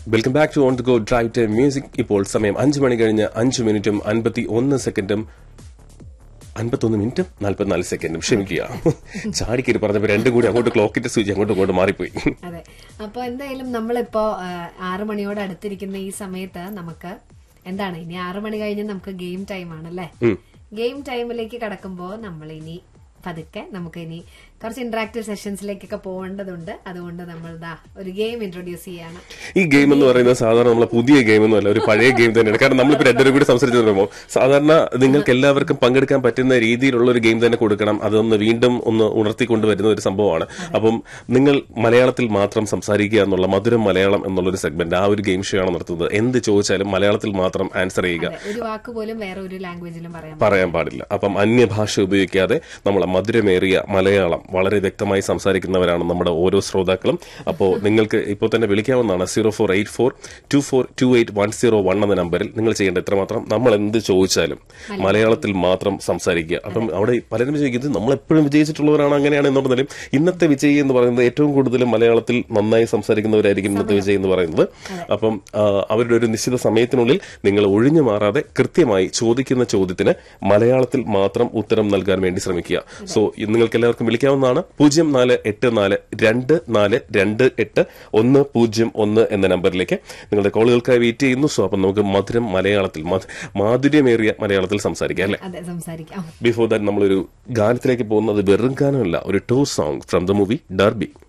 welcome back to on the go drive time music ഇപ്പോൾ സമയം അഞ്ച് മണി കഴിഞ്ഞ് അഞ്ച് മിനിറ്റും അൻപത്തി ഒന്ന് സെക്കൻഡും അൻപത്തൊന്ന് മിനിറ്റും നാൽപ്പത്തിനാല് സെക്കൻഡും ക്ഷമിക്കുക ചാടിക്കരി പറഞ്ഞപ്പോൾ രണ്ടും കൂടി അങ്ങോട്ട് ക്ലോക്കിന്റെ സൂചി അങ്ങോട്ടും ഇങ്ങോട്ട് മാറിപ്പോയി അതെ അപ്പൊ എന്തായാലും നമ്മളിപ്പോ ആ, ആറ് മണിയോട് അടുത്തിരിക്കുന്ന ഈ സമയത്ത് നമുക്ക് എന്താണ് ഇനി ആറ് മണി കഴിഞ്ഞ് നമുക്ക് ഗെയിം ടൈം ആണല്ലേ ഗെയിം ടൈമിലേക്ക് കടക്കുമ്പോ നമ്മൾ ഇനി പതുക്കെ നമുക്ക് ഇനി കുറച്ച് ഇന്ററാക്റ്റീവ് സെഷൻസിലേക്കൊക്കെ പോകേണ്ടതുണ്ട് അതുകൊണ്ട് നമ്മൾ ദാ ഒരു ഗെയിം ഇൻട്രൊഡ്യൂസ് ചെയ്യാണ് ഈ ഗെയിം എന്ന് പറയുന്നത് സാധാരണ നമ്മളെ പുതിയ ഗെയിം ഒന്നും അല്ല ഒരു പഴയ ഗെയിം തന്നെയാണ് കാരണം നമ്മളിപ്പോ രണ്ടുപേരും കൂടി സംസാരിച്ചു പറയുമ്പോൾ സാധാരണ നിങ്ങൾക്ക് എല്ലാവർക്കും പങ്കെടുക്കാൻ പറ്റുന്ന രീതിയിലുള്ള ഒരു ഗെയിം തന്നെ കൊടുക്കണം അതൊന്ന് വീണ്ടും ഒന്ന് ഉണർത്തിക്കൊണ്ടുവരുന്ന ഒരു സംഭവമാണ് അപ്പം നിങ്ങൾ മലയാളത്തിൽ മാത്രം സംസാരിക്കുക എന്നുള്ള മധുരം മലയാളം എന്നുള്ള ഒരു സെഗ്മെന്റ് ആ ഒരു ഗെയിം ഷോ ആണ് നടത്തുന്നത് എന്ത് ചോദിച്ചാലും മലയാളത്തിൽ മാത്രം ആൻസർ ചെയ്യുക അതെ, ഒരു വാക്ക് പോലും വേറെ ഒരു ലാംഗ്വേജിലും പറയാം പറയാൻ പാടില്ല അപ്പം അന്യഭാഷ ഉപയോഗിക്കാതെ നമ്മളെ മധുരമേറിയ മലയാളം വളരെ വ്യക്തമായി സംസാരിക്കുന്നവരാണ് നമ്മുടെ ഓരോ ശ്രോതാക്കളും അപ്പോൾ നിങ്ങൾക്ക് ഇപ്പോൾ തന്നെ വിളിക്കാവുന്നതാണ് zero four eight four two four two eight one zero one എന്ന നമ്പറിൽ നിങ്ങൾ ചെയ്യേണ്ട എത്രമാത്രം നമ്മൾ എന്ത് ചോദിച്ചാലും മലയാളത്തിൽ മാത്രം സംസാരിക്കുക അപ്പം അവിടെ പലരും ചോദിക്കുന്നത് നമ്മൾ എപ്പോഴും വിജയിച്ചിട്ടുള്ളവരാണ് അങ്ങനെയാണ് എന്ന് പറഞ്ഞാലും ഇന്നത്തെ വിജയി എന്ന് പറയുന്നത് ഏറ്റവും കൂടുതൽ മലയാളത്തിൽ നന്നായി സംസാരിക്കുന്നവരായിരിക്കും ഇന്നത്തെ വിജയി എന്ന് പറയുന്നത് അപ്പം ആ, അവരുടെ ഒരു നിശ്ചിത സമയത്തിനുള്ളിൽ നിങ്ങൾ ഒഴിഞ്ഞു മാറാതെ കൃത്യമായി ചോദിക്കുന്ന ചോദ്യത്തിന് മലയാളത്തിൽ മാത്രം ഉത്തരം നൽകാൻ വേണ്ടി ശ്രമിക്കുക സോ നിങ്ങൾക്ക് എല്ലാവർക്കും വിളിക്കാവുന്നതാണ് പൂജ്യം നാല് എട്ട് നാല് രണ്ട് നാല് രണ്ട് എട്ട് ഒന്ന് പൂജ്യം ഒന്ന് എന്ന നമ്പറിലേക്ക് നിങ്ങളുടെ കോളുകൾക്കായി വെയിറ്റ് ചെയ്യുന്നു സോ അപ്പം നമുക്ക് മധുരം മലയാളത്തിൽ മധു- മാധുര്യമേറിയ മലയാളത്തിൽ സംസാരിക്കാം അല്ലെ അതെ സംസാരിക്കാം ബിഫോർ ദാറ്റ് നമ്മളൊരു ഗാനത്തിലേക്ക് പോകുന്നത് വെറും ഗാനമല്ല ഒരു two song from the movie derby